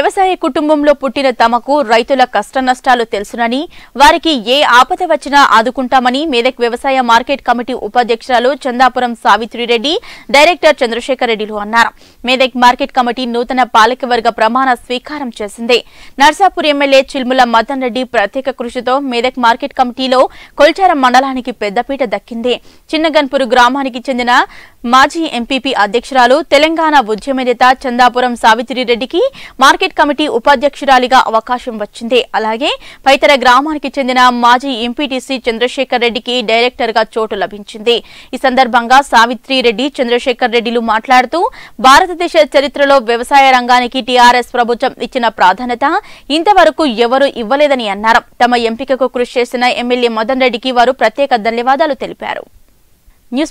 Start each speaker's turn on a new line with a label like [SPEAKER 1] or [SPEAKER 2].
[SPEAKER 1] వ్యవసాయ కుటుంబంలో పుట్టిన తమకు రైతుల కష్ట నష్టాలు తెలుసునని వారికి ఏ ఆపద వచ్చినా ఆదుకుంటామని మేదక్ వ్యవసాయ మార్కెట్ కమిటీ ఉపాధ్యక్షురాలు చందాపురం సావిత్రిరెడ్డి డైరెక్టర్ చంద్రశేఖర్ రెడ్డిలు అన్నారు మేదక్ మార్కెట్ కమిటీ నూతన పాలకవర్గ ప్రమాణ స్వీకారం చేసింది నర్సాపూర్ ఎమ్మెల్యే చిల్ముల మదన్ రెడ్డి ప్రత్యేక కృషితో మేదక్ మార్కెట్ కమిటీలో కొల్చారం మండలానికి పెద్దపీట దక్కింది చిన్నగన్పూర్ గ్రామానికి చెందిన మాజీ ఎంపీపీ అధ్యక్షురాలు తెలంగాణ ఉద్యమ నేత చందాపురం సావిత్రిరెడ్డికి మార్కెట్ కమిటీ ఉపాధ్యక్షురాలిగా అవకాశం వచ్చింది అలాగే పైతర గ్రామానికి చెందిన మాజీ ఎంపీటీసీ చంద్రశేఖర్ రెడ్డికి డైరెక్టర్ గా చోటు లభించింది ఈ సందర్భంగా సావిత్రి రెడ్డి చంద్రశేఖర్ రెడ్డిలు మాట్లాడుతూ భారతదేశ చరిత్రలో వ్యవసాయ రంగానికి టీఆర్ఎస్ ప్రభుత్వం ఇచ్చిన ప్రాధాన్యత ఇంతవరకు ఎవరూ ఇవ్వలేదని అన్నారు తమ ఎంపికకు కృషి చేసిన ఎమ్మెల్యే మదన్ రెడ్డికి వారు ప్రత్యేక ధన్యవాదాలు తెలిపారు